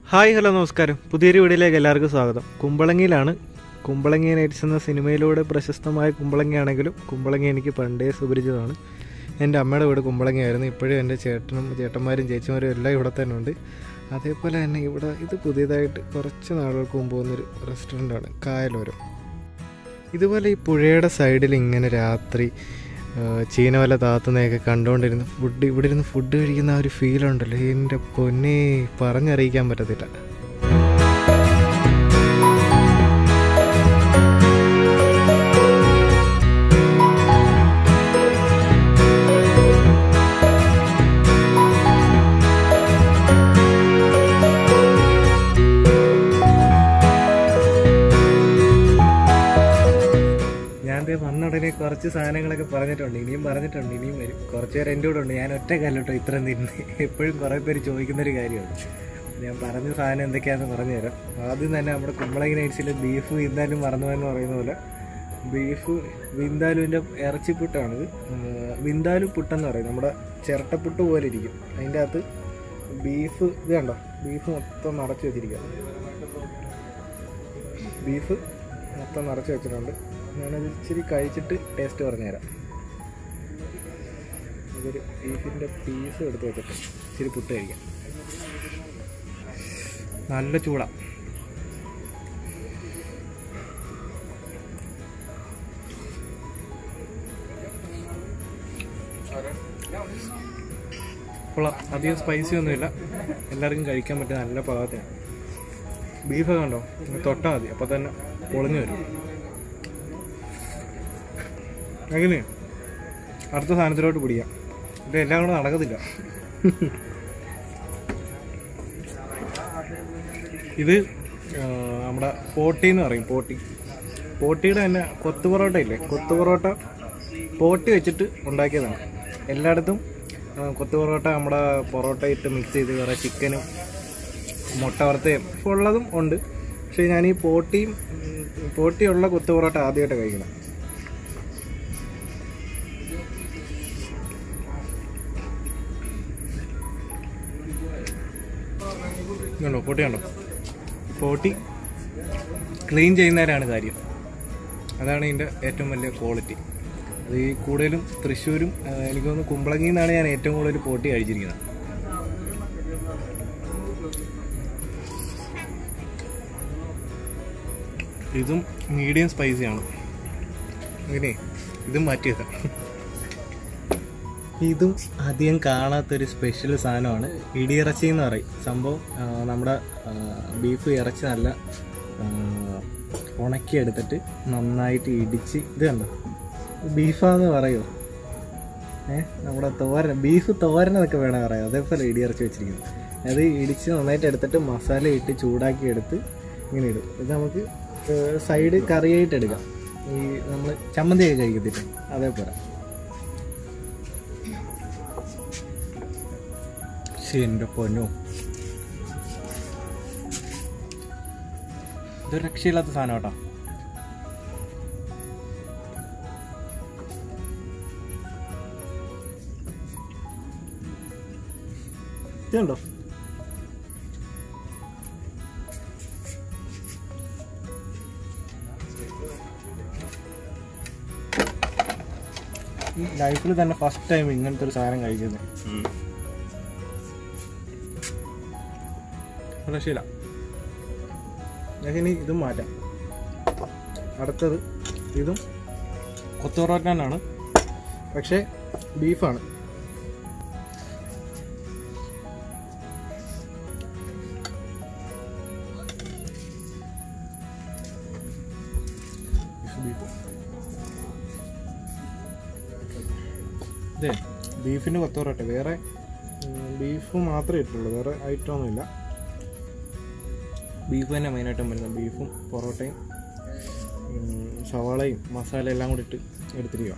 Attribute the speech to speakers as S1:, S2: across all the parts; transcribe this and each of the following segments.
S1: Hi hello നമസ്കാരം പുതിയൊരു വീഡിയോയിലേക്ക് എല്ലാവർക്കും സ്വാഗതം കുമ്പളങ്ങിയിലാണ് കുമ്പളങ്ങി നൈറ്റ്സ് എന്ന സിനിമയിലൂടെ പ്രശസ്തമായ കുമ്പളങ്ങിയാണെങ്കിലും കുമ്പളങ്ങി എനിക്ക് പണ്ടേ സുപരിചിതമാണ് എൻ്റെ അമ്മയുടെ വീട് കുമ്പളങ്ങിയായിരുന്നു ഇപ്പോഴും എൻ്റെ ചേട്ടനും ചേട്ടന്മാരും ചേച്ചിമാരും എല്ലാം ഇവിടെ തന്നെ ഉണ്ട് അതേപോലെ തന്നെ ഇവിടെ ഇത് പുതിയതായിട്ട് കുറച്ച് നാളുകൾക്ക് മുമ്പ് വന്നൊരു റെസ്റ്റോറൻ്റാണ് കായലോരം ഇതുപോലെ ഈ പുഴയുടെ സൈഡിൽ ഇങ്ങനെ രാത്രി ആ, ചീനവല താത്തുന്നതൊക്കെ കണ്ടുകൊണ്ടിരുന്ന് ഫുഡ് ഇവിടെ ഇരുന്ന് ഫുഡ് കഴിക്കുന്ന ആ ഒരു ഫീൽ ഉണ്ടല്ലോ എൻ്റെ പൊന്നെ പറഞ്ഞറിയിക്കാൻ പറ്റത്തില്ല ഞാൻ ദേ വന്ന ഉടനെ കുറച്ച് സാധനങ്ങളൊക്കെ പറഞ്ഞിട്ടുണ്ട് ഇനിയും പറഞ്ഞിട്ടുണ്ട് ഇനിയും വരും കുറച്ച് പേര് എൻ്റെ കൂടെ ഉണ്ട് ഞാൻ ഒറ്റ കാലോട്ടോ ഇത്രയും തിന്ന് എപ്പോഴും കുറേ പേര് ചോദിക്കുന്നൊരു കാര്യമാണ് ഞാൻ പറഞ്ഞ സാധനം എന്തൊക്കെയാണെന്ന് പറഞ്ഞു തരാം ആദ്യം തന്നെ നമ്മുടെ കുമ്പളങ്ങി നൈറ്റ്സിൽ ബീഫ് വിന്താലും മറന്നുവെന്ന് പറയുന്ന പോലെ ബീഫ് വിന്താലുവിൻ്റെ ഇറച്ചിപ്പുട്ടാണിത് ആഹ് വിന്താലു പുട്ടെന്ന് പറയും നമ്മുടെ ചിരട്ടപ്പുട്ട് പോലെ ഇരിക്കും അതിൻ്റെ അകത്ത് ബീഫ് ഇത് കണ്ടോ ബീഫ് മൊത്തം നിറച്ച് വെച്ചിരിക്കുക ബീഫ് മൊത്തം നിറച്ച് വെച്ചിട്ടുണ്ട് ഞാനത് ഇച്ചിരി കഴിച്ചിട്ട് ടേസ്റ്റ് പറഞ്ഞുതരാം ഇതൊരു ബീഫിൻ്റെ പീസ് എടുത്ത് വെച്ചിട്ട് ഇച്ചിരി പുട്ട് കഴിക്കാം നല്ല ചൂടാ കൊള്ളാം അധികം സ്പൈസി ഒന്നുമില്ല എല്ലാവർക്കും കഴിക്കാൻ പറ്റിയ നല്ല പാകത്തെയാണ് ബീഫ് കണ്ടോ തൊട്ടാൽ മതി അപ്പോൾ തന്നെ പൊളിഞ്ഞു വരും എങ്ങനെ അടുത്ത സാധനത്തിലോട്ട് പിടിക്കാം ഇത് എല്ലാം കൂടെ നടക്കത്തില്ല ഇത് ആ, നമ്മുടെ പോട്ടി എന്ന് പറയും പോട്ടി പോട്ടിയുടെ തന്നെ കൊത്തു പൊറോട്ട ഇല്ലേ കൊത്തു പൊറോട്ട പോട്ടി വെച്ചിട്ട് ഉണ്ടാക്കിയതാണ് എല്ലായിടത്തും ആ, കൊത്തു പൊറോട്ട നമ്മുടെ പൊറോട്ട ഇട്ട് മിക്സ് ചെയ്ത് കുറേ ചിക്കനും മുട്ട വറുത്തയും ഇപ്പോൾ ഉള്ളതും ഉണ്ട് പക്ഷേ ഞാൻ ഈ പോട്ടിയും ഉം, പോട്ടിയുള്ള കൊത്തു പൊറോട്ട ആദ്യമായിട്ട് കഴിക്കണം കണ്ടോ പൊട്ടി കണ്ടോ പൊട്ടി ക്ലീൻ ചെയ്യുന്നവരാണ് കാര്യം അതാണ് ഇതിൻ്റെ ഏറ്റവും വലിയ ക്വാളിറ്റി അത് ഈ കൂടുതലും തൃശ്ശൂരും ആ, എനിക്ക് തോന്നുന്നു കുമ്പളങ്ങിയിൽ നിന്നാണ് ഞാൻ ഏറ്റവും കൂടുതൽ പോട്ടി കഴിച്ചിരിക്കുന്നത് ഇതും മീഡിയം സ്പൈസിയാണ് അങ്ങനെ ഇതും മാറ്റിയത് ഇതും അധികം കാണാത്തൊരു സ്പെഷ്യൽ സാധനമാണ് ഇടിയിറച്ചി എന്ന് പറയും സംഭവം ആ, നമ്മുടെ ആ, ബീഫ് ഇറച്ചി നല്ല ആ, ഉണക്കിയെടുത്തിട്ട് നന്നായിട്ട് ഇടിച്ച് ഇത് കണ്ടോ ബീഫാന്ന് പറയുമോ ഏ നമ്മുടെ തോരൻ ബീഫ് തോരൻ എന്നൊക്കെ വേണം പറയാം അതേപോലെ ഇടിയിറച്ചി വെച്ചിരിക്കുന്നത് അത് ഇടിച്ച് നന്നായിട്ട് എടുത്തിട്ട് മസാല ഇട്ട് ചൂടാക്കി എടുത്ത് ഇങ്ങനെ ഇടും ഇത് നമുക്ക് സൈഡ് കറിയായിട്ട് എടുക്കാം ഈ നമ്മൾ ചമ്മന്തിയൊക്കെ കഴിക്കത്തില്ലേ അതേപോലെ ശ്ശെ, എൻ്റെ പൊന്നോ ഇതൊരു രക്ഷയില്ലാത്ത സാധനം കേട്ടോ ഇതുണ്ടോ ഈ ലൈഫിൽ തന്നെ ഫസ്റ്റ് ടൈം ഇങ്ങനത്തെ ഒരു സാധനം കഴിക്കുന്നത് രക്ഷയില്ല ഞാൻ ഇനി ഇതും മാറ്റാം അടുത്തത് ഇതും കൊത്തോറോറ്റാനാണ് പക്ഷേ ബീഫാണ് ബീഫ് ഇതേ ബീഫിൻ്റെ കൊത്തോറോട്ട വേറെ ഉം, ബീഫ് മാത്രമേ ഇട്ടുള്ളൂ വേറെ ഐറ്റം ഒന്നുമില്ല ബീഫ് തന്നെ മെയിനായിട്ടും വരുന്നത് ബീഫും പൊറോട്ടയും ഉം, സവാളയും മസാല എല്ലാം കൂടി ഇട്ട് എടുത്തിരിക്കുക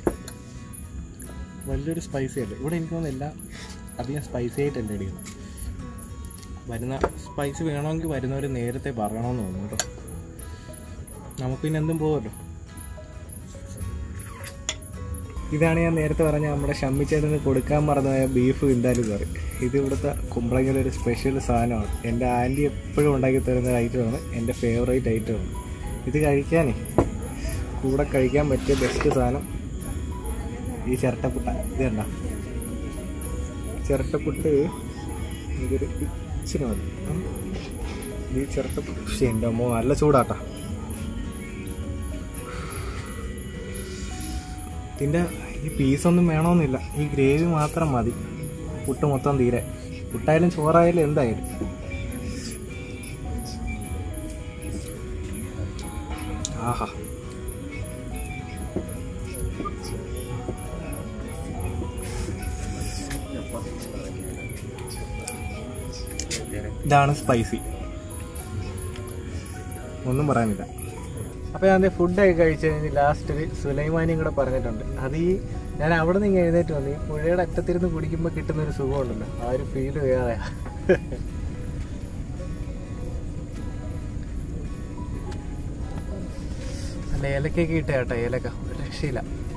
S1: വലിയൊരു സ്പൈസി അല്ലേ ഇവിടെ എനിക്ക് തോന്നുന്നു എല്ലാം അധികം സ്പൈസി ആയിട്ടല്ല ഇടിക്കുന്നത് വരുന്ന സ്പൈസി വേണമെങ്കിൽ വരുന്നവർ നേരത്തെ പറയണമെന്ന് തോന്നുന്നു കേട്ടോ നമുക്ക് പിന്നെ എന്തും പോകുമല്ലോ ഇതാണ് ഞാൻ നേരത്തെ പറഞ്ഞ നമ്മുടെ ഷമ്മിച്ചേട്ടന് കൊടുക്കാൻ മറന്നുപോയ ബീഫ് വിന്താലു കറി ഇത് ഇവിടുത്തെ കുമ്പളങ്ങിയുടെ ഒരു സ്പെഷ്യൽ സാധനമാണ് എൻ്റെ ആൻറ്റി എപ്പോഴും ഉണ്ടാക്കി തരുന്ന ഒരു ഐറ്റമാണ് എൻ്റെ ഫേവറേറ്റ് ഐറ്റമാണ് ഇത് കഴിക്കാനേ കൂടെ കഴിക്കാൻ പറ്റിയ ബെസ്റ്റ് സാധനം ഈ ചിരട്ടപ്പുട്ട ഇത് കണ്ട ചിരട്ടപ്പുട്ട് ഇതൊരു ഇച്ചിരി മതി ഉം. ഈ ചിരട്ടപ്പുട്ട് പക്ഷേ എൻ്റെ അമ്മോ നല്ല ചൂടാട്ടാ ഇതിൻ്റെ ഈ പീസൊന്നും വേണമെന്നില്ല ഈ ഗ്രേവി മാത്രം മതി പുട്ട് മൊത്തം തീരെ പുട്ടായാലും ചോറായാലും എന്തായാലും ആഹാ ഇതാണ് സ്പൈസി ഒന്നും പറയാനില്ല അപ്പോൾ ഞാൻ ഫുഡൊക്കെ കഴിച്ച് കഴിഞ്ഞ് ലാസ്റ്റ് ഒരു സുലൈമാനിയും കൂടെ പറഞ്ഞിട്ടുണ്ട് അത് ഈ ഞാൻ അവിടെ നിന്ന് എഴുന്നേറ്റ് വന്നു ഈ പുഴയുടെ അറ്റത്തിരുന്ന് കുടിക്കുമ്പോൾ കിട്ടുന്ന ഒരു സുഖമുണ്ടല്ലോ ആ ഒരു ഫീല് വേറെയാ നല്ല ഏലക്കൊക്കെ ഇട്ട കേട്ടോ ഏലക്ക ഒരു രക്ഷയില്ല